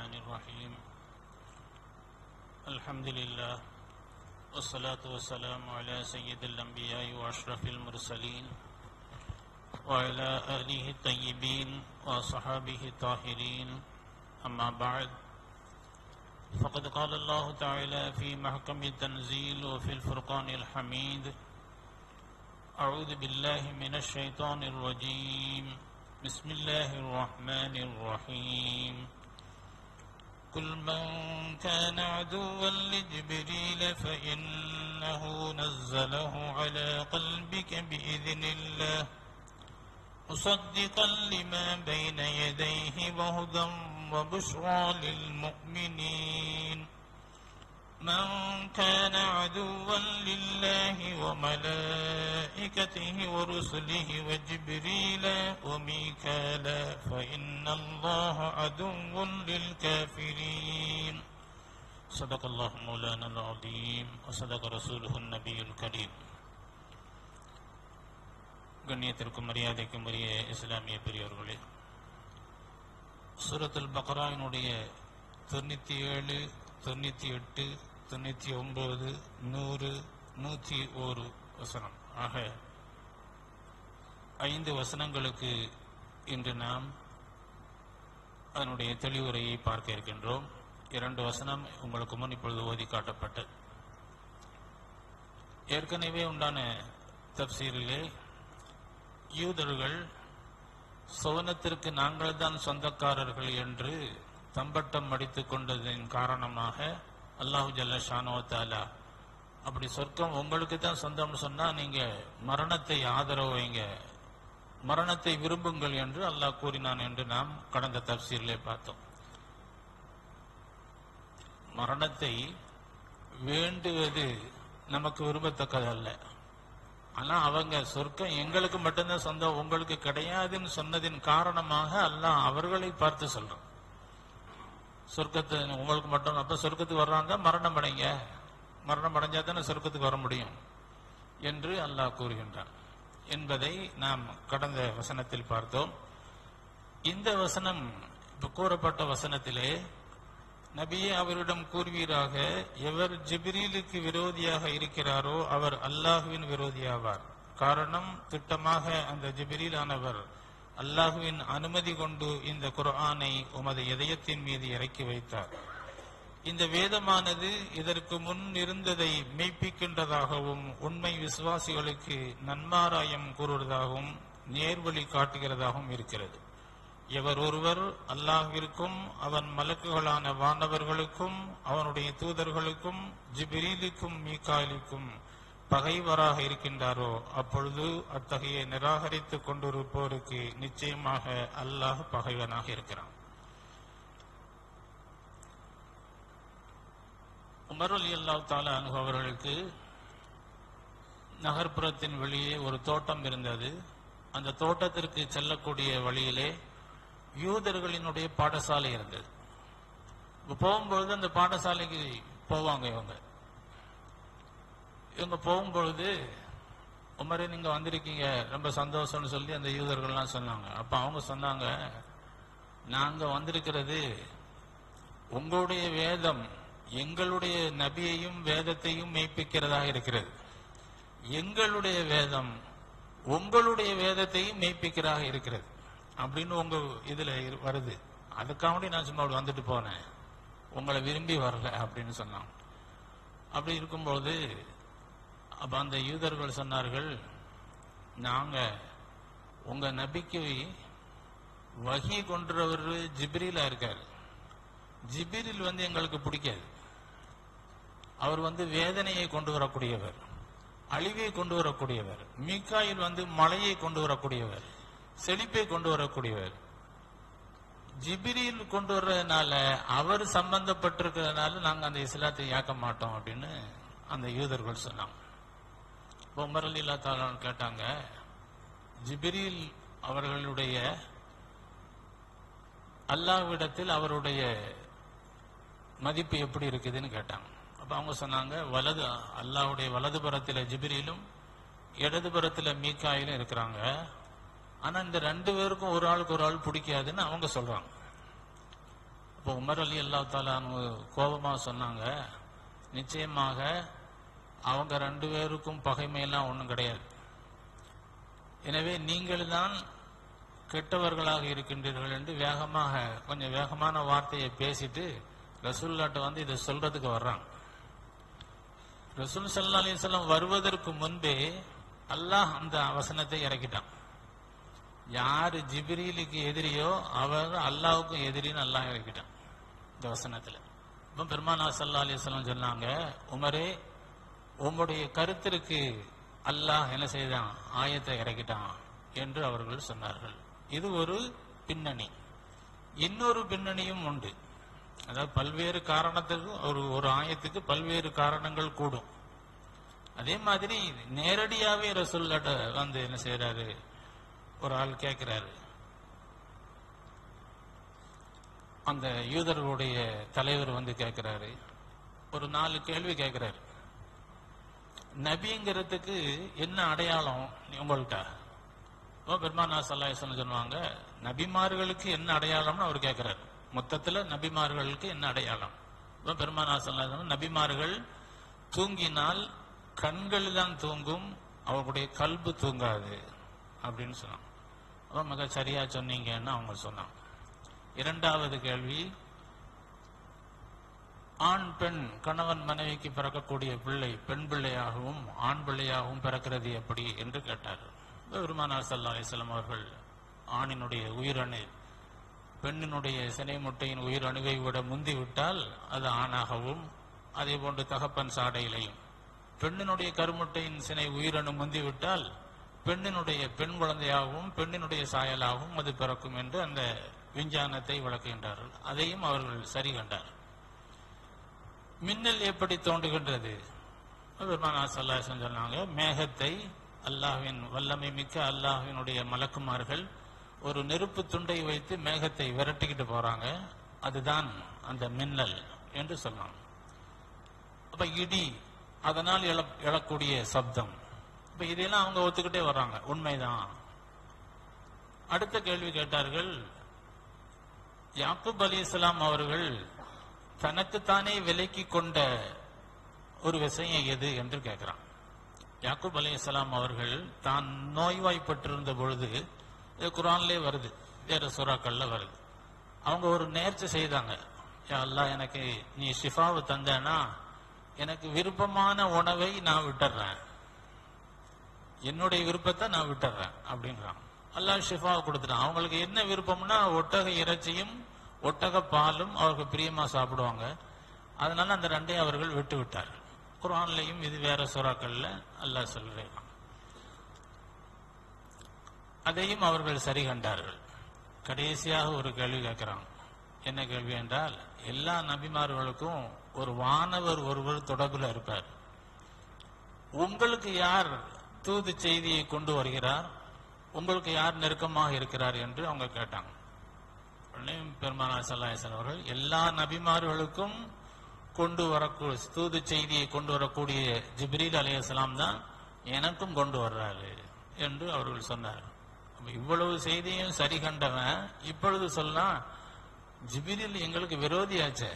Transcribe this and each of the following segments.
الرحمن الرحيم الحمد لله والصلاة والسلام على سيد الأنبياء وأشرف المرسلين وعلى آله الطيبين وصحابه الطاهرين أما بعد فقد قال الله تعالى في محكم التنزيل وفي الفرقان الحميد أعوذ بالله من الشيطان الرجيم بسم الله الرحمن الرحيم قل من كان عدوا لجبريل فإنه نزله على قلبك بإذن الله مصدقا لما بين يديه وهدى وبشرى للمؤمنين من كان عدوا لله وملائكته ورسله وجبريل وميكال فإن الله عدو للكافرين صدق الله مولانا العظيم وصدق رسوله النبي الكريم கண்ணியத்திற்கும் மரியாதைக்கும் உரிய இஸ்லாமிய பெரியவர்களே சூரத்துல் பக்ராவினுடைய தொண்ணூற்றி ஏழு தொண்ணூற்றி எட்டு தொண்ணூற்றி ஒன்பது நூறு நூற்றி ஒரு வசனம் ஆக ஐந்து வசனங்களுக்கு இன்று நாம் அதனுடைய தெளிவுரையை பார்க்க இருக்கின்றோம் இரண்டு வசனம் உங்களுக்கு முன் இப்பொழுது ஓதி காட்டப்பட்ட ஏற்கனவே உண்டான தப்சீரிலே யூதர்கள் சுவனத்திற்கு நாங்கள் தான் சொந்தக்காரர்கள் என்று தம்பட்டம் அடித்துக் கொண்டதின் காரணமாக அல்லாஹு ஜல்ல ஷானோ தாலா அப்படி சொர்க்கம் உங்களுக்கு தான் சொந்தம்னு சொன்னா நீங்க மரணத்தை ஆதரவு வைங்க மரணத்தை விரும்புங்கள் என்று அல்லாஹ் கூறினான் என்று நாம் கடந்த தப்சீரிலே பார்த்தோம் மரணத்தை வேண்டுவது நமக்கு விரும்பத்தக்கதல்ல ஆனா அவங்க சொர்க்கம் எங்களுக்கு மட்டும்தான் சொந்தம் உங்களுக்கு கிடையாதுன்னு சொன்னதின் காரணமாக அல்லாஹ் அவர்களை பார்த்து சொல்றான் சொர்க்கத்தை உங்களுக்கு மட்டும் அப்ப சொர்க்கத்துக்கு வர்றாங்க மரணம் அடைங்க மரணம் அடைஞ்சா தானே சொர்க்கத்துக்கு வர முடியும் என்று அல்லாஹ் கூறுகின்றான் என்பதை நாம் கடந்த வசனத்தில் பார்த்தோம் இந்த வசனம் இப்ப கூறப்பட்ட வசனத்திலே நபியே அவரிடம் கூறுவீராக எவர் ஜிப்ரீலுக்கு விரோதியாக இருக்கிறாரோ அவர் அல்லாஹுவின் விரோதியாவார் காரணம் திட்டமாக அந்த ஜிப்ரீலானவர் அல்லாஹுவின் அனுமதி கொண்டு இந்த குர்ஆனை உமது இதயத்தின் மீது இறக்கி வைத்தார் இந்த வேதமானது இதற்கு முன் இருந்ததை மெய்ப்பிக்கின்றதாகவும் உண்மை விசுவாசிகளுக்கு நன்மாராயம் கூறுவதாகவும் நேர்வழி காட்டுகிறதாகவும் இருக்கிறது எவர் ஒருவர் அல்லாஹ்விற்கும் அவன் மலக்குகளான வானவர்களுக்கும் அவனுடைய தூதர்களுக்கும் ஜிபிரீலுக்கும் மீகாயிலுக்கும் பகைவராக இருக்கின்றாரோ அப்பொழுது அத்தகைய நிராகரித்துக் கொண்டிருப்போருக்கு நிச்சயமாக அல்லாஹ் பகைவனாக இருக்கிறான் உமர் அலி அல்லாஹ் தாலா அவர்களுக்கு நகர்ப்புறத்தின் வெளியே ஒரு தோட்டம் இருந்தது அந்த தோட்டத்திற்கு செல்லக்கூடிய வழியிலே யூதர்களினுடைய பாடசாலை இருந்தது இப்ப போகும்பொழுது அந்த பாடசாலைக்கு போவாங்க இவங்க இவங்க போகும்பொழுது உமரே நீங்க வந்திருக்கீங்க ரொம்ப சந்தோஷம்னு சொல்லி அந்த யூதர்கள்லாம் சொன்னாங்க அப்ப அவங்க சொன்னாங்க நாங்க வந்திருக்கிறது உங்களுடைய வேதம் எங்களுடைய நபியையும் வேதத்தையும் மெய்ப்பிக்கிறதாக இருக்கிறது எங்களுடைய வேதம் உங்களுடைய வேதத்தையும் மெய்ப்பிக்கிறதாக இருக்கிறது அப்படின்னு உங்க இதுல இரு- வருது அதுக்காக நான் சும்மா அப்படி வந்துட்டு போனேன் உங்களை விரும்பி வரல அப்படின்னு சொன்னான் அப்படி இருக்கும்போது அப்ப அந்த யூதர்கள் சொன்னார்கள் நாங்க உங்க நபிக்கு வகி கொன்றவர் ஜிப்ரீலா இருக்காரு ஜிப்ரீல் வந்து எங்களுக்கு பிடிக்காது அவர் வந்து வேதனையை கொண்டு வரக்கூடியவர் அழிவை கொண்டு வரக்கூடியவர் மீக்காயில் வந்து மழையை கொண்டு வரக்கூடியவர் செழிப்பை கொண்டு வரக்கூடியவர் ஜிபிரியில் கொண்டு வர்றதுனால அவர் சம்பந்தப்பட்டிருக்கிறதுனால நாங்க அந்த இஸ்லாத்தை ஏற்க மாட்டோம் அப்படின்னு அந்த யூதர்கள் சொன்னாங்க இப்ப உமர் அலி அல்லா கேட்டாங்க ஜிபிரில் அவர்களுடைய அல்லாஹ்விடத்தில் அவருடைய மதிப்பு எப்படி இருக்குதுன்னு கேட்டாங்க அப்ப அவங்க சொன்னாங்க வலது அல்லாஹ்வுடைய வலது புறத்துல ஜிபிரிலும் இடது புறத்துல மீக்காயிலும் இருக்கிறாங்க ஆனா இந்த ரெண்டு பேருக்கும் ஒரு ஆளுக்கு ஒரு ஆள் பிடிக்காதுன்னு அவங்க சொல்றாங்க அப்ப அப்போ உமர் அலி அல்லா தாலானு கோபமா சொன்னாங்க நிச்சயமாக அவங்க ரெண்டு பேருக்கும் பகைமையெல்லாம் ஒன்றும் கிடையாது எனவே நீங்கள் தான் கெட்டவர்களாக இருக்கின்றீர்கள் என்று வேகமாக கொஞ்சம் வேகமான வார்த்தையை பேசிட்டு ரசூல்லாட்ட வந்து இதை சொல்றதுக்கு வர்றாங்க ரசூல் சல்லா அலிஸ்லாம் வருவதற்கு முன்பே அல்லாஹ் அந்த வசனத்தை இறக்கிட்டான் யாரு ஜிப்ரீலுக்கு எதிரியோ அவர் அல்லாஹ்வுக்கும் எதிரின்னு அல்லாஹ் இறக்கிட்டான் இந்த வசனத்துல இப்போ பெருமானா சல்லா அலிஸ்லாம் சொன்னாங்க உமரே உம்முடைய கருத்திற்கு அல்லாஹ் என்ன செய்தான் ஆயத்தை இறக்கிட்டான் என்று அவர்கள் சொன்னார்கள் இது ஒரு பின்னணி இன்னொரு பின்னணியும் உண்டு அதாவது பல்வேறு காரணத்துக்கு ஒரு ஒரு ஆயத்துக்கு பல்வேறு காரணங்கள் கூடும் அதே மாதிரி நேரடியாவே ரசூல்லாட்ட வந்து என்ன செய்யறாரு ஒரு ஆள் கேட்கிறாரு அந்த யூதர்களுடைய தலைவர் வந்து கேட்கிறாரு ஒரு நாலு கேள்வி கேட்கிறாரு நபிங்கிறதுக்கு என்ன அடையாளம் உங்கள்கிட்ட இப்போ பெருமானா சல்லாஹன் சொல்லுவாங்க நபிமார்களுக்கு என்ன அடையாளம்னு அவர் கேட்கிறார் மொத்தத்துல நபிமார்களுக்கு என்ன அடையாளம் இப்போ பெருமானா சல்லாஹன் நபிமார்கள் தூங்கினால் கண்கள் தான் தூங்கும் அவர்களுடைய கல்பு தூங்காது அப்படின்னு சொன்னாங்க அப்ப மிக சரியா சொன்னீங்கன்னு அவங்க சொன்னாங்க இரண்டாவது கேள்வி ஆண் பெண் கணவன் மனைவிக்கு பிறக்கக்கூடிய பிள்ளை பெண் பிள்ளையாகவும் ஆண் பிள்ளையாகவும் பிறக்கிறது எப்படி என்று கேட்டார் பெருமானார் சல்லா அலிஸ்லாம் அவர்கள் ஆணினுடைய உயிரணு பெண்ணினுடைய சினை முட்டையின் உயிரணுவை விட முந்தி விட்டால் அது ஆணாகவும் அதே போன்று தகப்பன் சாடையிலையும் பெண்ணினுடைய கருமுட்டையின் சினை உயிரணு முந்தி விட்டால் பெண்ணினுடைய பெண் குழந்தையாகவும் பெண்ணினுடைய சாயலாகவும் அது பிறக்கும் என்று அந்த விஞ்ஞானத்தை விளக்குகின்றார்கள் அதையும் அவர்கள் சரி கண்டார் மின்னல் எப்படி தோன்றுகின்றது பெருமானா சல்லாஹன் சொன்னாங்க மேகத்தை அல்லாஹ்வின் வல்லமை மிக்க அல்லாஹ்வினுடைய மலக்குமார்கள் ஒரு நெருப்பு துண்டை வைத்து மேகத்தை விரட்டிக்கிட்டு போறாங்க அதுதான் அந்த மின்னல் என்று சொன்னாங்க அப்ப இடி அதனால் எழ- எழக்கூடிய சப்தம் இப்ப இதெல்லாம் அவங்க ஒத்துக்கிட்டே வர்றாங்க உண்மைதான் அடுத்த கேள்வி கேட்டார்கள் யாக்கூப் அலி இஸ்லாம் அவர்கள் தனக்குத்தானே விலக்கி கொண்ட ஒரு விஷயம் எது என்று கேட்கிறான் யாக்கூப் அலி இஸ்லாம் அவர்கள் தான் நோய்வாய்ப்பட்டிருந்த பொழுது இது குரான்லயே வருது வேற சுறாக்கள்ல வருது அவங்க ஒரு நேர்ச்சி செய்தாங்க யா அல்லாஹ் எனக்கு நீ ஷிஃபாவை தந்தேனா எனக்கு விருப்பமான உணவை நான் விட்டுறேன் என்னுடைய விருப்பத்தை நான் விட்டுறேன் அப்படின்றான் அல்லாஹ் ஷிஃபாவை கொடுத்துட்டான் அவங்களுக்கு என்ன விருப்பம்னா ஒட்டக இறைச்சியும் ஒட்டக பாலும் அவருக்கு பிரியமா சாப்பிடுவாங்க அதனால அந்த ரெண்டையும் அவர்கள் விட்டு விட்டார்கள் குர்ஆன்லயும் இது வேற சூறாக்கள்ல அல்லாஹ் சொல்றேன் அதையும் அவர்கள் சரி கண்டார்கள் கடைசியாக ஒரு கேள்வி கேட்கிறாங்க என்ன கேள்வி என்றால் எல்லா நபிமார்களுக்கும் ஒரு வானவர் ஒருவர் தொடர்பில் இருப்பார் உங்களுக்கு யார் தூது செய்தியை கொண்டு வருகிறார் உங்களுக்கு யார் நெருக்கமாக இருக்கிறார் என்று அவங்க கேட்டாங்க உடனே பெருமானார் சல்லாஹன் அவர்கள் எல்லா நபிமார்களுக்கும் கொண்டு வரக்கூடிய தூது செய்தியை கொண்டு வரக்கூடிய ஜிப்ரீல் அலையாம் தான் எனக்கும் கொண்டு வர்றாரு என்று அவர்கள் சொன்னார் அப்ப இவ்வளவு செய்தியும் சரி கண்டவன் இப்பொழுது சொல்லலாம் ஜிப்ரீல் எங்களுக்கு விரோதியாச்சே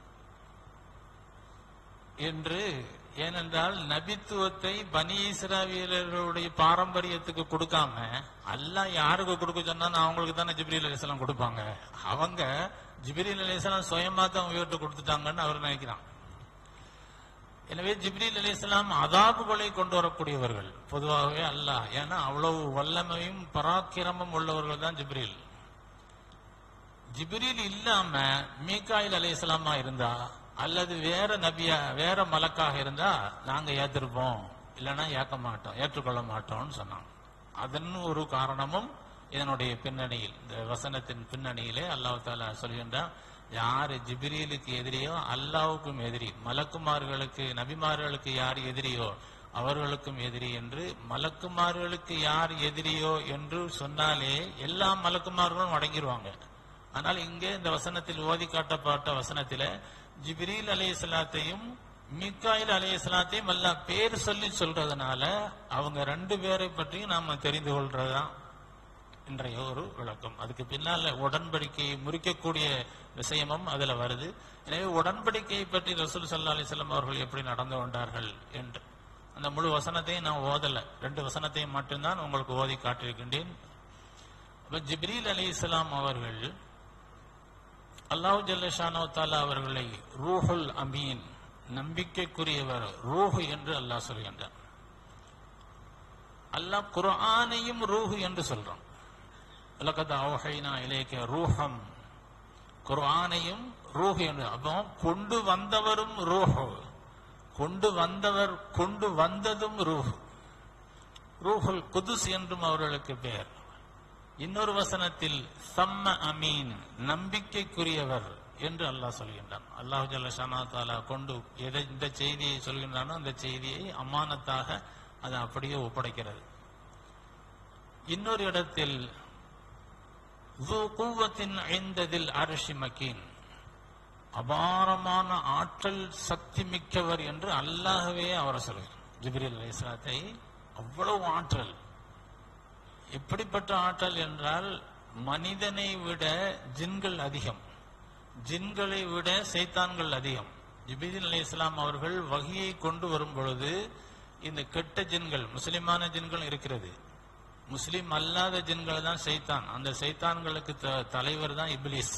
என்று ஏனென்றால் நபித்துவத்தை பனி இஸ்ராவியர்களுடைய பாரம்பரியத்துக்கு கொடுக்காம அல்லாஹ் யாருக்கு கொடுக்க சொன்னா அவங்களுக்கு தானே ஜிப்ரீல் அலிஸ்லாம் கொடுப்பாங்க அவங்க ஜிப்ரீல் அலிஸ்லாம் சுயமா தான் உயர்த்து கொடுத்துட்டாங்கன்னு அவர் நினைக்கிறான் எனவே ஜிப்ரீல் அலிஸ்லாம் அதாபுகளை கொண்டு வரக்கூடியவர்கள் பொதுவாகவே அல்லாஹ் ஏன்னா அவ்வளவு வல்லமையும் பராக்கிரமும் உள்ளவர்கள் தான் ஜிப்ரீல் ஜிப்ரீல் இல்லாம மீகாயில் அலைஹிஸ்ஸலாமா இருந்தா அல்லது வேற நபியா வேற மலக்காக இருந்தா நாங்க ஏத்திருப்போம் இல்லைன்னா ஏற்க மாட்டோம் ஏற்றுக்கொள்ள மாட்டோம்னு சொன்னாங்க அதன் ஒரு காரணமும் இதனுடைய பின்னணியில் இந்த வசனத்தின் பின்னணியிலே அல்லாஹ் தாலா சொல்கின்றான் யாரு ஜிப்ரீலுக்கு எதிரியோ அல்லாவுக்கும் எதிரி மலக்குமார்களுக்கு நபிமார்களுக்கு யார் எதிரியோ அவர்களுக்கும் எதிரி என்று மலக்குமார்களுக்கு யார் எதிரியோ என்று சொன்னாலே எல்லா மலக்குமார்களும் அடங்கிடுவாங்க ஆனால் இங்கே இந்த வசனத்தில் ஓதி காட்டப்பட்ட வசனத்தில ஜிப்ரீல் அலைஹிஸ்ஸலாத்தையும் மிக்காயில் அலைஹிஸ்ஸலாத்தையும் எல்லாம் பேர் சொல்லி சொல்றதுனால அவங்க ரெண்டு பேரை பற்றியும் நாம தெரிந்து கொள்றதுதான் இன்றைய ஒரு விளக்கம் அதுக்கு பின்னால உடன்படிக்கையை முறிக்கக்கூடிய விஷயமும் அதுல வருது எனவே உடன்படிக்கையை பற்றி ரசூல் சல்லா அலிஸ்லாம் அவர்கள் எப்படி நடந்து கொண்டார்கள் என்று அந்த முழு வசனத்தையும் நான் ஓதல ரெண்டு வசனத்தையும் மட்டும்தான் உங்களுக்கு ஓதி காட்டியிருக்கின்றேன் அப்ப ஜிப்ரீல் அலி இஸ்லாம் அவர்கள் அல்லாஹ் ஜல்லஷானோ தாலா அவர்களை ரூஹுல் அமீன் நம்பிக்கைக்குரியவர் ரூஹு என்று அல்லாஹ் சொல்கின்றான் அல்லாஹ் குர்ஆனையும் ரூஹு என்று சொல்றான் உலகத் அவஹைனா இலேக்க ரூஹம் குர்ஆனையும் ரூஹு என்று அப்போ கொண்டு வந்தவரும் ரூஹு கொண்டு வந்தவர் கொண்டு வந்ததும் ரூஹ் ரூஹுல் குதுஸ் என்றும் அவர்களுக்கு பெயர் இன்னொரு வசனத்தில் சம்ம அமீன் நம்பிக்கைக்குரியவர் என்று அல்லாஹ் சொல்கின்றான் அல்லாஹ் ஜல்லஷானா தாலா கொண்டு எதை இந்த செய்தியை சொல்கின்றானோ அந்த செய்தியை அமானத்தாக அது அப்படியே ஒப்படைக்கிறது இன்னொரு இடத்தில் ذو قوة عند ذي العرش مكين அபாரமான ஆற்றல் சக்தி மிக்கவர் என்று அல்லாஹ்வே அவரை சொல்கிறார் ஜிப்ரீல் அலைஹிஸ்ஸலாத்தை அவ்வளவு ஆற்றல் எப்படிப்பட்ட ஆற்றல் என்றால் மனிதனை விட ஜின்கள் அதிகம் ஜின்களை விட சைத்தான்கள் அதிகம் ஜிபிரில் அலி இஸ்லாம் அவர்கள் வகையை கொண்டு வரும் பொழுது இந்த கெட்ட ஜின்கள் முஸ்லிமான ஜின்கள் இருக்கிறது முஸ்லிம் அல்லாத ஜின்கள் தான் சைத்தான் அந்த சைத்தான்களுக்கு த- தலைவர் தான் இப்லிஸ்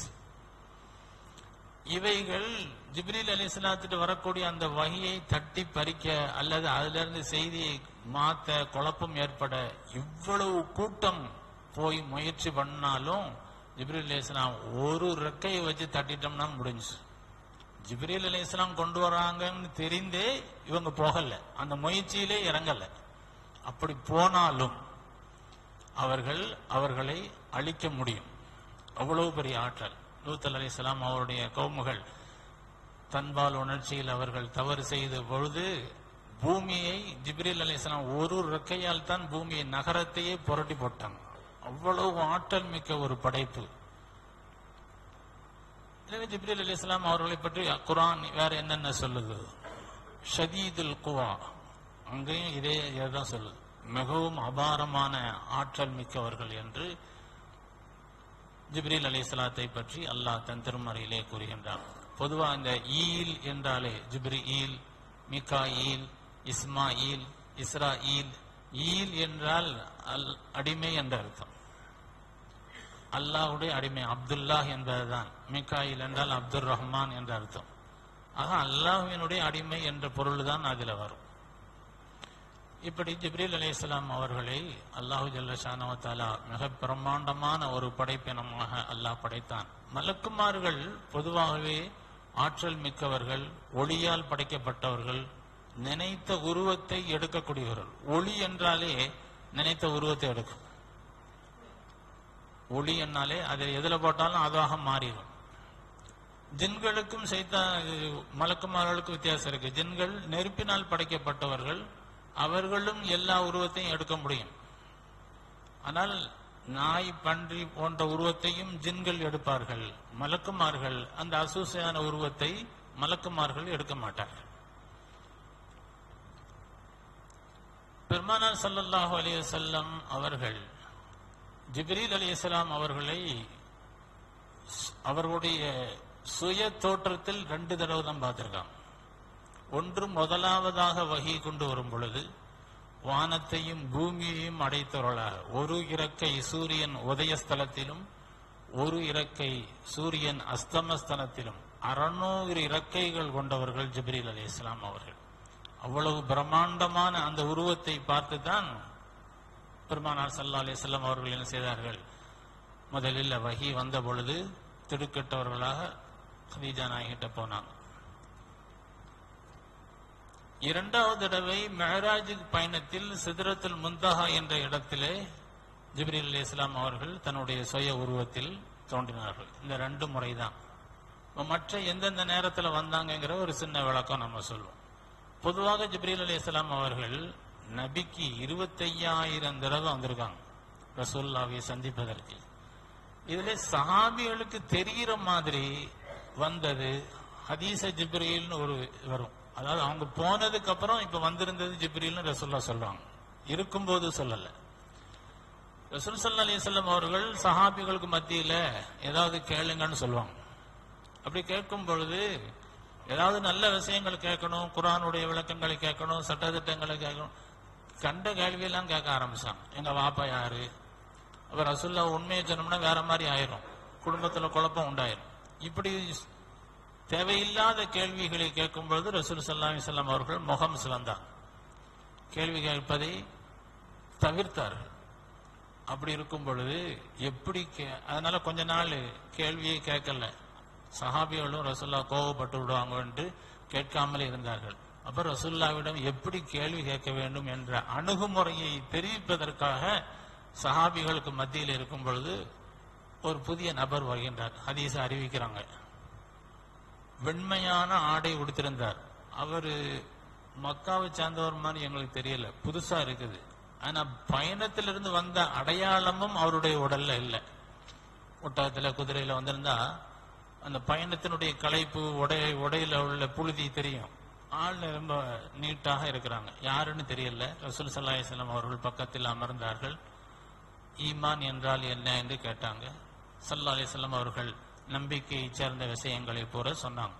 இவைகள் ஜிப்ரீல் அலிஸ்லாத்துட்டு வரக்கூடிய அந்த வகையை தட்டி பறிக்க அல்லது அதுல இருந்து செய்தியை மாத்த குழப்பம் ஏற்பட இவ்வளவு கூட்டம் போய் முயற்சி பண்ணாலும் ஜிப்ரீல் அலிஸ்லாம் ஒரு ரெக்கையை வச்சு தட்டிட்டோம்னா முடிஞ்சு ஜிப்ரீல் அலிஸ்லாம் கொண்டு வராங்கன்னு தெரிந்தே இவங்க போகல அந்த முயற்சியிலே இறங்கல அப்படி போனாலும் அவர்கள் அவர்களை அழிக்க முடியும் அவ்வளவு பெரிய ஆற்றல் லூத்தல் அலிஸ்லாம் அவருடைய கவுமுகள் தன்பால் உணர்ச்சியில் அவர்கள் தவறு செய்த பொழுது பூமியை ஜிப்ரீல் அலிஸ்லாம் ஒரு ரெக்கையால் தான் பூமியை நகரத்தையே புரட்டி போட்டாங்க அவ்வளவு ஆற்றல் மிக்க ஒரு படைப்பு எனவே ஜிப்ரீல் அலிஸ்லாம் அவர்களை பற்றி குரான் வேற என்னென்ன சொல்லுது ஷதீதுல் குவா அங்கேயும் இதே இதுதான் சொல்லுது மிகவும் அபாரமான ஆற்றல் மிக்கவர்கள் என்று ஜிப்ரீல் அலைஹிஸ்ஸலாத்தை பற்றி அல்லாஹ் தன் திருமறையிலே கூறுகின்றான் பொதுவா இந்த ஈல் என்றாலே ஜிப்ரி ஈல் மிகா ஈல் இஸ்மா ஈல் இஸ்ரா ஈல் ஈல் என்றால் அல் அடிமை என்ற அர்த்தம் அல்லாஹ்வுடைய அடிமை அப்துல்லாஹ் என்பதுதான் மிகாயில் என்றால் அப்துல் ரஹ்மான் என்ற அர்த்தம் ஆக அல்லாஹ்வினுடைய அடிமை என்ற பொருள் தான் அதில் வரும் இப்படி ஜிப்ரீல் அலைஹிஸ்ஸலாம் அவர்களை அல்லாஹு ஜல்ல ஷானவ தாலா மிக பிரம்மாண்டமான ஒரு படைப்பினமாக அல்லாஹ் படைத்தான் மலக்குமார்கள் பொதுவாகவே ஆற்றல் மிக்கவர்கள் ஒளியால் படைக்கப்பட்டவர்கள் நினைத்த உருவத்தை எடுக்கக்கூடியவர்கள் ஒளி என்றாலே நினைத்த உருவத்தை எடுக்கும் ஒளி என்னாலே அதை எதுல போட்டாலும் அதாக மாறிடும் ஜின்களுக்கும் சைத்தா மலக்குமார்களுக்கும் வித்தியாசம் இருக்கு ஜின்கள் நெருப்பினால் படைக்கப்பட்டவர்கள் அவர்களும் எல்லா உருவத்தையும் எடுக்க முடியும் ஆனால் நாய் பன்றி போன்ற உருவத்தையும் ஜின்கள் எடுப்பார்கள் மலக்குமார்கள் அந்த அசூசையான உருவத்தை மலக்குமார்கள் எடுக்க மாட்டார்கள் பெருமானார் ஸல்லல்லாஹு அலைஹி வஸல்லம் அவர்கள் ஜிப்ரீல் அலைஹிஸ்ஸலாம் அவர்களை ஸ்- அவர்களுடைய சுய தோற்றத்தில் ரெண்டு தடவை தான் பார்த்திருக்காங்க ஒன்று முதலாவதாக வகி கொண்டு வரும் பொழுது வானத்தையும் பூமியையும் அடைத்தவர்களாக ஒரு இறக்கை சூரியன் உதயஸ்தலத்திலும் ஒரு இறக்கை சூரியன் அஸ்தமஸ்தலத்திலும் அறநூறு இறக்கைகள் கொண்டவர்கள் ஜிப்ரீல் அலி இஸ்லாம் அவர்கள் அவ்வளவு பிரம்மாண்டமான அந்த உருவத்தை பார்த்து தான் பெருமானார் சல்லா அலிஸ்லாம் அவர்கள் என்ன செய்தார்கள் முதலில் வகி வந்த பொழுது திடுக்கிட்டவர்களாக khadija நாயகிட்ட போனாங்க இரண்டாவது தடவை மெஹராஜ் பயணத்தில் சிதறத்துல் முந்தஹா என்ற இடத்திலே ஜிப்ரீல் அலி இஸ்லாம் அவர்கள் தன்னுடைய சுய உருவத்தில் தோன்றினார்கள் இந்த ரெண்டு முறைதான் இப்ப மற்ற எந்தெந்த நேரத்தில் வந்தாங்கங்கிற ஒரு சின்ன விளக்கம் நம்ம சொல்லுவோம் பொதுவாக ஜிப்ரீல் அலி இஸ்லாம் அவர்கள் நபிக்கு இருபத்தையாயிரம் தடவை வந்திருக்காங்க ரசூல்லாவை சந்திப்பதற்கு இதுல சஹாபிகளுக்கு தெரிகிற மாதிரி வந்தது ஹதீஸ ஜிப்ரீல்னு ஒரு வரும் அதாவது அவங்க போனதுக்கு அப்புறம் இப்ப வந்திருந்தது ஜிப்ரீல்னு ரசூல்லா சொல்றாங்க இருக்கும்போது சொல்லல ரசூல் சல்லா அலிசல்லம் அவர்கள் சஹாபிகளுக்கு மத்தியில ஏதாவது கேளுங்கன்னு சொல்லுவாங்க அப்படி கேட்கும் பொழுது ஏதாவது நல்ல விஷயங்கள் கேட்கணும் குரானுடைய விளக்கங்களை கேட்கணும் சட்டத்திட்டங்களை கேட்கணும் கண்ட கேள்வியெல்லாம் கேட்க ஆரம்பிச்சாங்க எங்க வாப்பா யாரு அப்ப ரசுல்லா உண்மையை சொன்னோம்னா வேற மாதிரி ஆயிரும் குடும்பத்துல குழப்பம் உண்டாயிரும் இப்படி தேவையில்லாத கேள்விகளை கேட்கும் பொழுது ரசூல் சல்லா அலிசல்லாம் அவர்கள் முகம் சிவந்தாங்க கேள்வி கேட்பதை தவிர்த்தார்கள் அப்படி இருக்கும் பொழுது எப்படி கே- அதனால கொஞ்ச நாள் கேள்வியை கேட்கல சஹாபிகளும் ரசுல்லா கோவப்பட்டு விடுவாங்கன்ட்டு கேட்காமல் இருந்தார்கள் அப்ப ரசுல்லாவிடம் எப்படி கேள்வி கேட்க வேண்டும் என்ற அணுகுமுறையை தெரிவிப்பதற்காக சஹாபிகளுக்கு மத்தியில் இருக்கும் பொழுது ஒரு புதிய நபர் வருகின்றார் ஹதீஸ அறிவிக்கிறாங்க வெண்மையான ஆடை உடுத்திருந்தார் அவரு மக்காவை சார்ந்தவர் மாதிரி எங்களுக்கு தெரியல புதுசா இருக்குது ஆனா பயணத்திலிருந்து வந்த அடையாளமும் அவருடைய உடல்ல இல்ல ஒட்டகத்துல குதிரையில வந்திருந்தா அந்த பயணத்தினுடைய களைப்பு உடை உடையில உள்ள புழுதி தெரியும் ஆள் ரொம்ப நீட்டாக இருக்கிறாங்க யாருன்னு தெரியல ரசூல் சல்லா அலிஸ்லாம் அவர்கள் பக்கத்தில் அமர்ந்தார்கள் ஈமான் என்றால் என்ன என்று கேட்டாங்க சல்லா அலிஸ்லாம் அவர்கள் நம்பிக்கையை சேர்ந்த விஷயங்களை பூரா சொன்னாங்க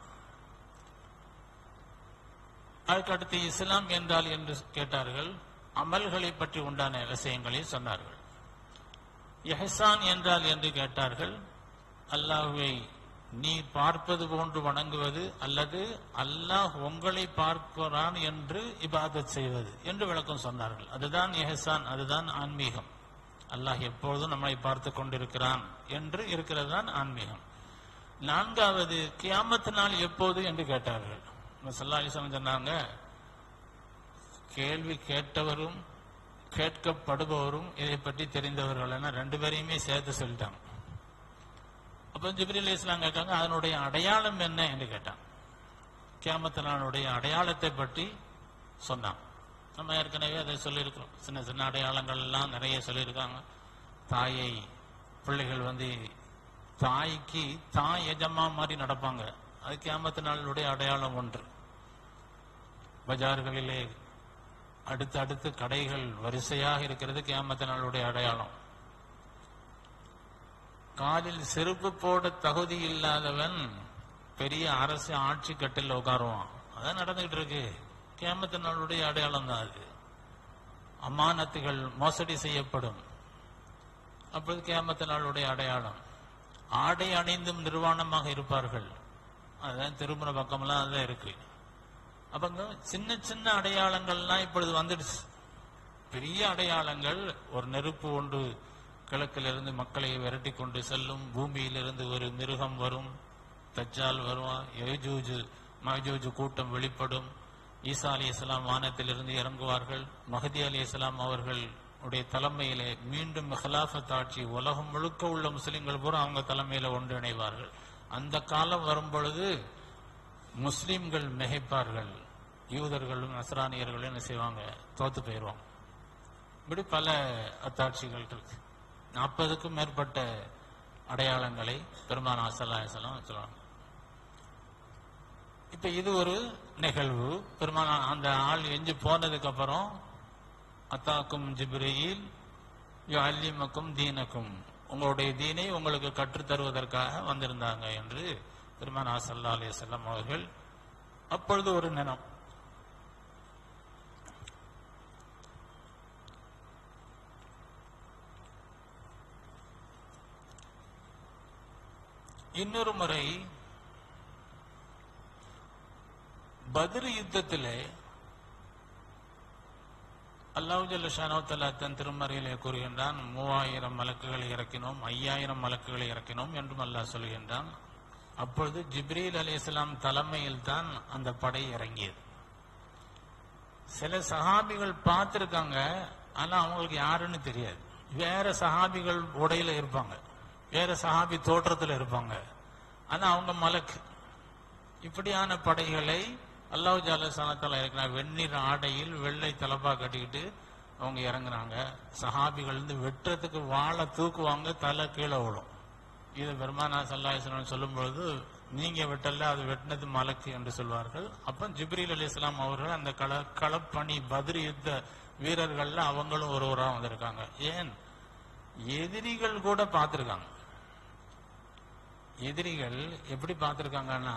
அதுக்கடுத்து இஸ்லாம் என்றால் என்று கேட்டார்கள் அமல்களை பற்றி உண்டான விஷயங்களை சொன்னார்கள் எஹ்சான் என்றால் என்று கேட்டார்கள் அல்லாஹ்வை நீ பார்ப்பது போன்று வணங்குவது அல்லது அல்லாஹ் உங்களை பார்க்கிறான் என்று இபாதத் செய்வது என்று விளக்கம் சொன்னார்கள் அதுதான் எஹ்சான் அதுதான் ஆன்மீகம் அல்லாஹ் எப்பொழுதும் நம்மை பார்த்து கொண்டிருக்கிறான் என்று இருக்கிறது தான் ஆன்மீகம் நான்காவது கியாமத்து நாள் எப்போது என்று கேட்டார்கள் சல்லா அலிஸ்லாம் சொன்னாங்க கேள்வி கேட்டவரும் கேட்கப்படுபவரும் இதை பற்றி தெரிந்தவர்கள் என ரெண்டு பேரையுமே சேர்த்து சொல்லிட்டாங்க அப்ப ஜிப்ரி அலி இஸ்லாம் கேட்டாங்க அதனுடைய அடையாளம் என்ன என்று கேட்டான் கியாமத்து நாளுடைய அடையாளத்தை பற்றி சொன்னான் நம்ம ஏற்கனவே அதை சொல்லியிருக்கிறோம் சின்ன சின்ன அடையாளங்கள் எல்லாம் நிறைய சொல்லியிருக்காங்க தாயை பிள்ளைகள் வந்து தாய்க்கு தாய் எஜமா மாதிரி நடப்பாங்க அது கியாமத்து நாளுடைய அடையாளம் ஒன்று பஜார்களிலே அடுத்து அடுத்து கடைகள் வரிசையாக இருக்கிறது கியாமத்து நாளுடைய அடையாளம் காலில் செருப்பு போட தகுதி இல்லாதவன் பெரிய அரசு ஆட்சி கட்டில் உட்காருவான் அதான் நடந்துகிட்டு இருக்கு கியாமத்து நாளுடைய அடையாளம் தான் அது அமானத்துகள் மோசடி செய்யப்படும் அப்பொழுது கியாமத்து நாளுடைய அடையாளம் ஆடை அணிந்தும் நிர்வாணமாக இருப்பார்கள் அதான் திருமண பக்கம்லாம் அதான் இருக்கு அப்பங்க சின்ன சின்ன அடையாளங்கள்லாம் இப்பொழுது வந்துடுச்சு பெரிய அடையாளங்கள் ஒரு நெருப்பு ஒன்று கிழக்கிலிருந்து மக்களை விரட்டி கொண்டு செல்லும் பூமியிலிருந்து ஒரு மிருகம் வரும் தஜ்ஜால் வருவான் யஜூஜு மஜூஜு கூட்டம் வெளிப்படும் ஈசா அலி இஸ்லாம் வானத்திலிருந்து இறங்குவார்கள் மஹதி அலி இஸ்லாம் அவர்கள் உடைய தலைமையிலே மீண்டும் ஹிலாஃபத் ஆட்சி உலகம் முழுக்க உள்ள முஸ்லிம்கள் பூரா அவங்க தலைமையில ஒன்றிணைவார்கள் அந்த காலம் வரும் பொழுது முஸ்லிம்கள் மிகைப்பார்கள் யூதர்களும் நசரானியர்களும் என்ன செய்வாங்க தோத்து போயிடுவாங்க இப்படி பல அத்தாட்சிகள் இருக்கு நாற்பதுக்கும் மேற்பட்ட அடையாளங்களை பெருமானா சல்லாஹலாம் சொல்லுவாங்க இப்ப இது ஒரு நிகழ்வு பெருமானா அந்த ஆள் எஞ்சி போனதுக்கு அப்புறம் அத்தாக்கும் ஜிப்ரீல் அல்லிமக்கும் தீனக்கும் உங்களுடைய தீனை உங்களுக்கு கற்றுத் தருவதற்காக வந்திருந்தாங்க என்று பெருமானா சல்லா அலிசல்லாம் அவர்கள் அப்பொழுது ஒரு நினம் இன்னொரு முறை பத்ர் யுத்தத்திலே அல்லாஹு ஜல்லஷானோத்தலா தன் திருமறையிலே கூறுகின்றான் மூவாயிரம் மலக்குகளை இறக்கினோம் ஐயாயிரம் மலக்குகளை இறக்கினோம் என்றும் அல்லாஹ் சொல்கின்றான் அப்பொழுது ஜிப்ரீல் அலிஸ்லாம் தலைமையில் தான் அந்த படை இறங்கியது சில சஹாபிகள் பார்த்திருக்காங்க ஆனா அவங்களுக்கு யாருன்னு தெரியாது வேற சஹாபிகள் உடையில இருப்பாங்க வேற சஹாபி தோற்றத்துல இருப்பாங்க ஆனா அவங்க மலக்கு இப்படியான படைகளை அல்லாஹ் ஜாலசானத்தால இருக்கிறாங்க வெந்நீர் ஆடையில் வெள்ளை தலப்பா கட்டிக்கிட்டு அவங்க இறங்குறாங்க சஹாபிகள் வந்து வெட்டுறதுக்கு வாழை தூக்குவாங்க தலை கீழே விழும் இது பெருமானா சல்லாஹன் சொல்லும் பொழுது நீங்க வெட்டல அது வெட்டினது மலக்கு என்று சொல்வார்கள் அப்ப ஜிப்ரீல் அலி இஸ்லாம் அவர்கள் அந்த கள களப்பணி பதிரி யுத்த வீரர்கள்ல அவங்களும் ஒருவராக வந்திருக்காங்க ஏன் எதிரிகள் கூட பார்த்திருக்காங்க எதிரிகள் எப்படி பார்த்திருக்காங்கன்னா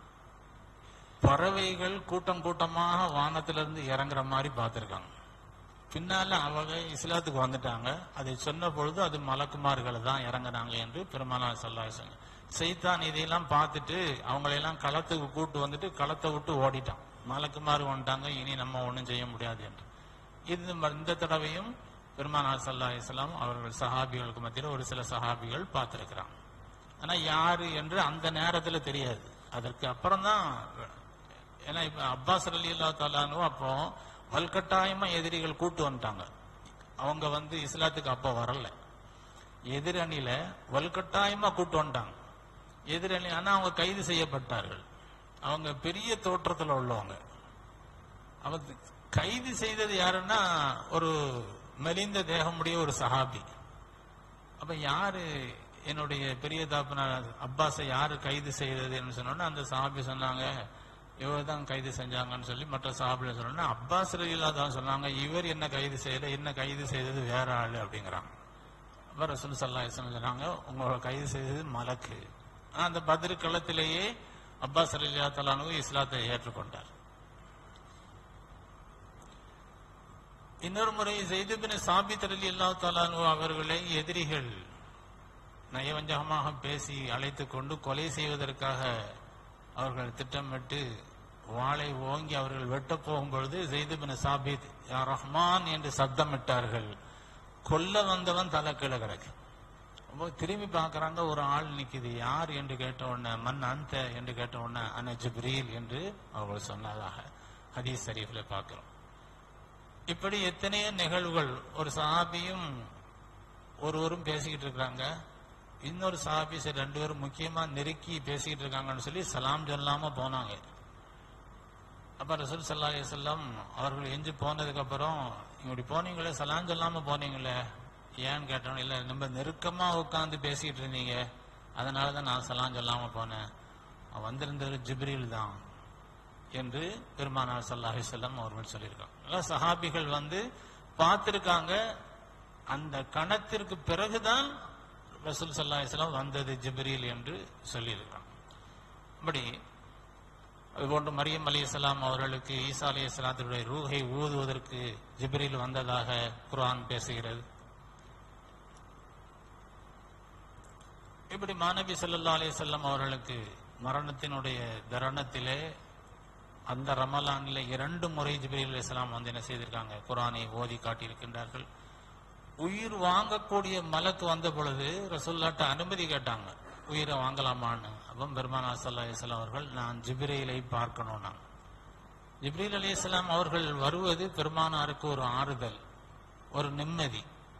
பறவைகள் கூட்டம் கூட்டமாக வானத்திலிருந்து இறங்குற மாதிரி பார்த்திருக்காங்க பின்னால அவங்க இஸ்லாத்துக்கு வந்துட்டாங்க அதை சொன்ன பொழுது அது மலக்குமார்கள் தான் இறங்குனாங்க என்று பெருமானார் சொல்லாங்க செய்தான் இதையெல்லாம் பார்த்துட்டு அவங்களையெல்லாம் களத்துக்கு கூட்டு வந்துட்டு களத்தை விட்டு ஓடிட்டான் மலக்குமார் வந்துட்டாங்க இனி நம்ம ஒண்ணும் செய்ய முடியாது என்று இது இந்த தடவையும் பெருமானார் சல்லா இஸ்லாம் அவர்கள் சஹாபிகளுக்கு மத்தியில் ஒரு சில சஹாபிகள் பார்த்திருக்கிறாங்க ஆனா யாரு என்று அந்த நேரத்துல தெரியாது அதற்கு அப்புறம் தான் ஏன்னா இப்ப அப்பாஸ் அலி அல்லா தாலானோ அப்போ வல்கட்டாயமா எதிரிகள் கூட்டு வந்துட்டாங்க அவங்க வந்து இஸ்லாத்துக்கு அப்போ வரல எதிரணியில வல்கட்டாயமா கூட்டு வந்துட்டாங்க எதிரணி ஆனா அவங்க கைது செய்யப்பட்டார்கள் அவங்க பெரிய தோற்றத்துல உள்ளவங்க அவங்க கைது செய்தது யாருன்னா ஒரு மெலிந்த தேகமுடைய ஒரு சஹாபி அப்ப யாரு என்னுடைய பெரிய தாப்பனார் அப்பாஸை யாரு கைது செய்ததுன்னு சொன்னோன்னா அந்த சஹாபி சொன்னாங்க இவர் தான் கைது செஞ்சாங்கன்னு சொல்லி மற்ற சஹாபிகள் சொன்னோன்னா அப்பாஸ் ரலீலா தான் சொன்னாங்க இவர் என்ன கைது செய்யல என்ன கைது செய்தது வேற ஆளு அப்படிங்கிறாங்க அப்ப ரசூல் சல்லா சொன்னாங்க உங்களை கைது செய்தது மலக்கு ஆனா அந்த பத்ரு களத்திலேயே அப்பாஸ் ரலியா தலானு இஸ்லாத்தை ஏற்றுக்கொண்டார் இன்னொரு முறை செய்துபின் சாபித் அலி அல்லா தலானு அவர்களை எதிரிகள் நயவஞ்சகமாக பேசி அழைத்துக் கொண்டு கொலை செய்வதற்காக அவர்கள் திட்டமிட்டு வாளை ஓங்கி அவர்கள் வெட்டப் போகும்பொழுது செய்துபின் சாபித் யா ரஹ்மான் என்று சப்தமிட்டார்கள் கொல்ல வந்தவன் தலை கீழே கிடக்கு அப்போ திரும்பி பார்க்கறாங்க ஒரு ஆள் நிக்குது யார் என்று கேட்ட உடனே மண் அந்த என்று கேட்ட உடனே அன ஜிப்ரீல் என்று அவர்கள் சொன்னதாக ஹதீஸ் ஷரீஃப்ல பார்க்கிறோம் இப்படி எத்தனையோ நிகழ்வுகள் ஒரு சஹாபியும் ஒருவரும் பேசிக்கிட்டு இருக்கிறாங்க இன்னொரு சஹாபி சரி ரெண்டு பேரும் முக்கியமா நெருக்கி பேசிக்கிட்டு இருக்காங்கன்னு சொல்லி சலாம் சொல்லாம போனாங்க அப்ப ரசூல் சல்லா செல்லம் அவர்கள் எஞ்சி போனதுக்கு அப்புறம் இப்படி போனீங்களே சலாம் சொல்லாம போனீங்களே ஏன்னு கேட்டோம் இல்ல நம்ம நெருக்கமா உட்கார்ந்து பேசிக்கிட்டு இருந்தீங்க அதனாலதான் நான் சலாம் சொல்லாம போனேன் அவன் வந்திருந்தவர் ஜிப்ரீல் தான் என்று பெருமானார் சல்லாஹி செல்லம் அவர்கள் சொல்லியிருக்காங்க அதாவது சஹாபிகள் வந்து பார்த்திருக்காங்க அந்த கணத்திற்கு பிறகுதான் ரசூல் சல்லாஹி செல்லம் வந்தது ஜிப்ரீல் என்று சொல்லியிருக்காங்க அப்படி அதுபோன்று மரியம் அலி அவர்களுக்கு ஈசா அலி இஸ்லாத்துடைய ரூஹை ஊதுவதற்கு ஜிப்ரீல் வந்ததாக குர்ஆன் பேசுகிறது இப்படி மாநபி ஸல்லல்லாஹு அலைஹி வஸல்லம் அவர்களுக்கு மரணத்தினுடைய தருணத்திலே அந்த ரமலான்ல இரண்டு முறை ஜிப்ரீல் அலைஹிஸ்ஸலாம் வந்து என்ன செய்திருக்காங்க குர்ஆனை ஓதி காட்டியிருக்கின்றார்கள் உயிர் வாங்கக்கூடிய மலக்கு வந்த பொழுது ரசூல்லாட்ட அனுமதி கேட்டாங்க உயிரை வாங்கலாமான்னு அப்போ பெருமானா சல்லா அலிஸ்லாம் அவர்கள் நான் ஜிப்ரீலை பார்க்கணும் நான் ஜிப்ரீல் அலிஸ்லாம் அவர்கள் வருவது பெருமானாருக்கு ஒரு ஆறுதல் ஒரு நிம்மதி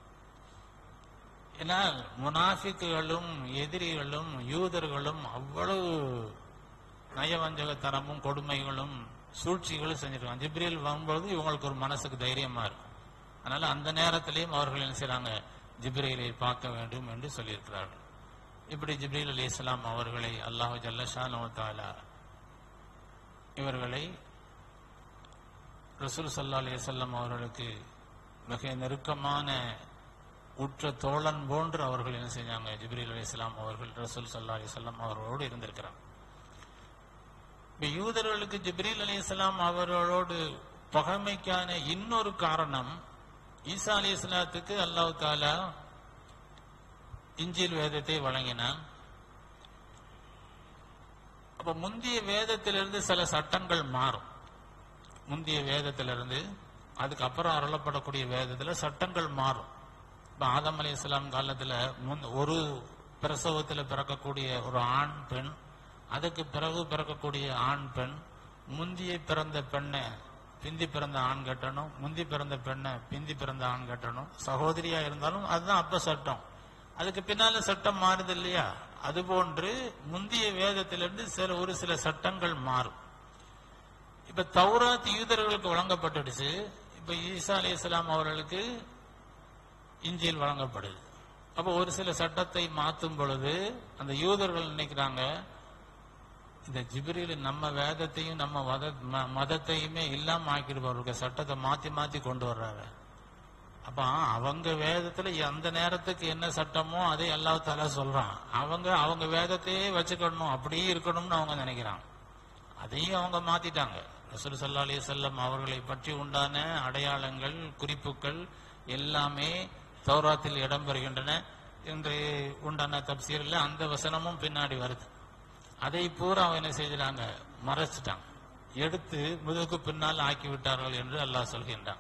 ஏன்னா முனாஃபிக்குகளும் எதிரிகளும் யூதர்களும் அவ்வளவு நயவஞ்சகத்தனமும் கொடுமைகளும் சூழ்ச்சிகளும் செஞ்சிருக்காங்க ஜிப்ரீல் வரும்போது இவங்களுக்கு ஒரு மனசுக்கு தைரியமா இருக்கும் அதனால அந்த நேரத்திலையும் அவர்கள் என்ன செய்றாங்க ஜிப்ரீலை பார்க்க வேண்டும் என்று சொல்லியிருக்கிறார்கள் இப்படி ஜிப்ரீல் அலி இஸ்லாம் அவர்களை அல்லாஹு ஜல்லஷானு தாலா இவர்களை ரசூல் சல்லா அலி அவர்களுக்கு மிக நெருக்கமான உற்ற தோழன் போன்று அவர்கள் என்ன செஞ்சாங்க ஜிப்ரீல் அலி இஸ்லாம் அவர்கள் ரசூல் சல்லா அலி அவர்களோடு இருந்திருக்கிறாங்க இப்ப யூதர்களுக்கு ஜிப்ரீல் அலி இஸ்லாம் அவர்களோடு பகைமைக்கான இன்னொரு காரணம் ஈசா அலி இஸ்லாத்துக்கு அல்லாஹ் தாலா இஞ்சில் வேதத்தை வழங்கினான் அப்ப முந்திய வேதத்திலிருந்து சில சட்டங்கள் மாறும் முந்திய வேதத்திலிருந்து அதுக்கப்புறம் அருளப்படக்கூடிய வேதத்துல சட்டங்கள் மாறும் இப்ப ஆதம் அலி இஸ்லாம் காலத்துல முன்- ஒரு பிரசவத்துல பிறக்கக்கூடிய ஒரு ஆண் பெண் அதுக்கு பிறகு பிறக்கக்கூடிய ஆண் பெண் முந்திய பிறந்த பெண்ணை பிந்தி பிறந்த ஆண் கட்டணும் முந்தி பிறந்த பெண்ணை பிந்தி பிறந்த ஆண் கட்டணும் சகோதரியா இருந்தாலும் அதுதான் அப்ப சட்டம் அதுக்கு பின்னால சட்டம் மாறுது இல்லையா அதுபோன்று முந்திய வேதத்திலிருந்து சில ஒரு சில சட்டங்கள் மாறும் இப்ப தௌராத் யூதர்களுக்கு வழங்கப்பட்டுடுச்சு இப்ப ஈசா அலி இஸ்லாம் அவர்களுக்கு இஞ்சில் வழங்கப்படுது அப்ப ஒரு சில சட்டத்தை மாத்தும் பொழுது அந்த யூதர்கள் நினைக்கிறாங்க இந்த ஜிப்ரீல் நம்ம வேதத்தையும் நம்ம மத ம- மதத்தையுமே இல்லாம ஆக்கிடுவாருக்கு சட்டத்தை மாத்தி மாத்தி கொண்டு வர்றாரு அப்ப அவங்க வேதத்துல அந்த நேரத்துக்கு என்ன சட்டமோ அதை அல்லாஹ் தாலா சொல்றான் அவங்க அவங்க வேதத்தையே வச்சுக்கணும் அப்படியே இருக்கணும்னு அவங்க நினைக்கிறாங்க அதையும் அவங்க மாத்திட்டாங்க ரசூல் சல்லா அலி செல்லம் அவர்களை பற்றி உண்டான அடையாளங்கள் குறிப்புகள் எல்லாமே தௌராத்தில் இடம்பெறுகின்றன என்று உண்டான தப்சீரில் அந்த வசனமும் பின்னாடி வருது அதை பூரா அவங்க என்ன செய்கிறாங்க மறைச்சிட்டாங்க எடுத்து முதுகு பின்னால் ஆக்கி விட்டார்கள் என்று அல்லாஹ் சொல்கின்றான்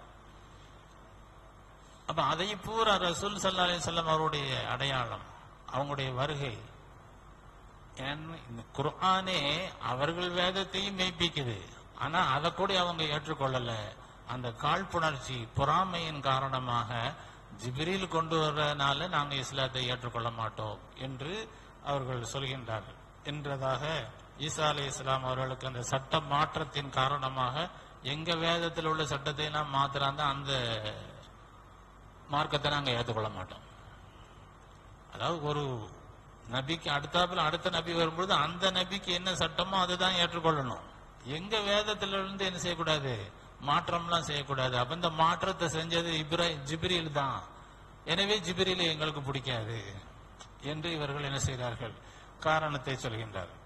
அப்ப அதை பூரா ரசூல் சல்லா அலி செல்லம் அவருடைய அடையாளம் அவங்களுடைய வருகை ஏன்னா இந்த குர்ஆனே அவர்கள் வேதத்தையும் மெய்ப்பிக்குது ஆனா அதை கூட அவங்க ஏற்றுக்கொள்ளல அந்த காழ்ப்புணர்ச்சி பொறாமையின் காரணமாக ஜிப்ரீல் கொண்டு வர்றதுனால நாங்க இஸ்லாத்தை ஏற்றுக்கொள்ள மாட்டோம் என்று அவர்கள் சொல்கின்றார்கள் என்றதாக ஈசா அலி இஸ்லாம் அவர்களுக்கு அந்த சட்ட மாற்றத்தின் காரணமாக எங்க வேதத்தில் உள்ள சட்டத்தை எல்லாம் மாத்துறாங்க அந்த மார்க்கத்தை நாங்க ஏற்றுக்கொள்ள மாட்டோம் அதாவது ஒரு நபிக்கு அடுத்தாப்புல அடுத்த நபி வரும்பொழுது அந்த நபிக்கு என்ன சட்டமோ அதுதான் ஏற்றுக்கொள்ளணும் எங்க வேதத்துல இருந்து என்ன செய்யக்கூடாது மாற்றம்லாம் செய்யக்கூடாது அப்ப இந்த மாற்றத்தை செஞ்சது இப்ரா ஜிப்ரீல் தான் எனவே ஜிப்ரீல் எங்களுக்கு பிடிக்காது என்று இவர்கள் என்ன செய்கிறார்கள் காரணத்தை சொல்கின்றார்கள்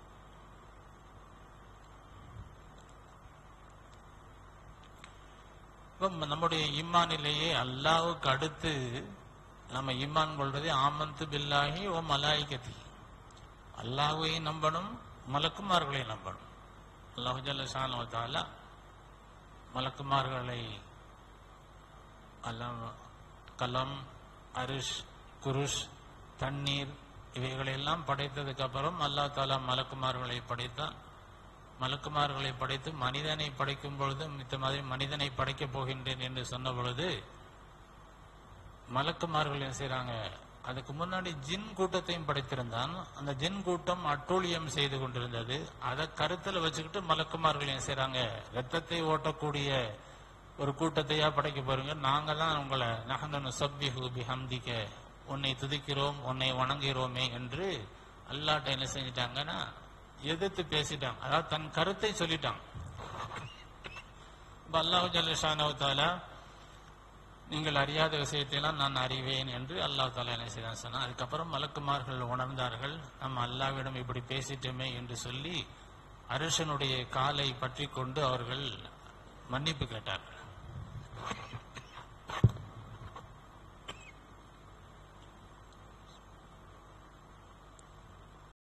இப்ப நம்முடைய ஈமானிலேயே அல்லாவுக்கு அடுத்து நம்ம ஈமான் கொள்றது ஆமந்து பில்லாஹி ஓ மலாய்கதி அல்லாஹ்வை நம்பணும் மலக்குமார்களை நம்பணும் அல்லாஹு ஜல்ல தாலா மலக்குமார்களை அல்லாம் கலம் அரிஷ் குருஷ் தண்ணீர் இவைகளெல்லாம் படைத்ததுக்கு அப்புறம் அல்லாஹ் தாலா மலக்குமார்களை படைத்தான் மலக்குமார்களை படைத்து மனிதனை படைக்கும் பொழுது மித்த மாதிரி மனிதனை படைக்கப் போகின்றேன் என்று சொன்ன பொழுது மலக்குமார்கள் என்ன செய்றாங்க அதுக்கு முன்னாடி ஜின் கூட்டத்தையும் படைத்திருந்தான் அந்த ஜின் கூட்டம் அட்டூழியம் செய்து கொண்டிருந்தது அதை கருத்துல வச்சுக்கிட்டு மலக்குமார்கள் என்ன செய்றாங்க ரத்தத்தை ஓட்டக்கூடிய ஒரு கூட்டத்தையா படைக்க போறீங்க நாங்க தான் உங்களை நகனு சப்பிஹு பிஹம்திக்க உன்னை துதிக்கிறோம் உன்னை வணங்குகிறோமே என்று அல்லாட்ட என்ன செஞ்சிட்டாங்கன்னா எதிர்த்து பேசிட்டாங்க அதாவது தன் கருத்தை சொல்லிட்டாங்க இப்ப அல்லாஹு ஜல்லஷானவு தாலா நீங்கள் அறியாத விஷயத்தையெல்லாம் நான் அறிவேன் என்று அல்லாஹ் தாலா என்ன செய்தான் சொன்னா அதுக்கப்புறம் மலக்குமார்கள் உணர்ந்தார்கள் நம்ம அல்லாவிடம் இப்படி பேசிட்டோமே என்று சொல்லி அருஷனுடைய காலை பற்றி கொண்டு அவர்கள் மன்னிப்பு கேட்டார்கள்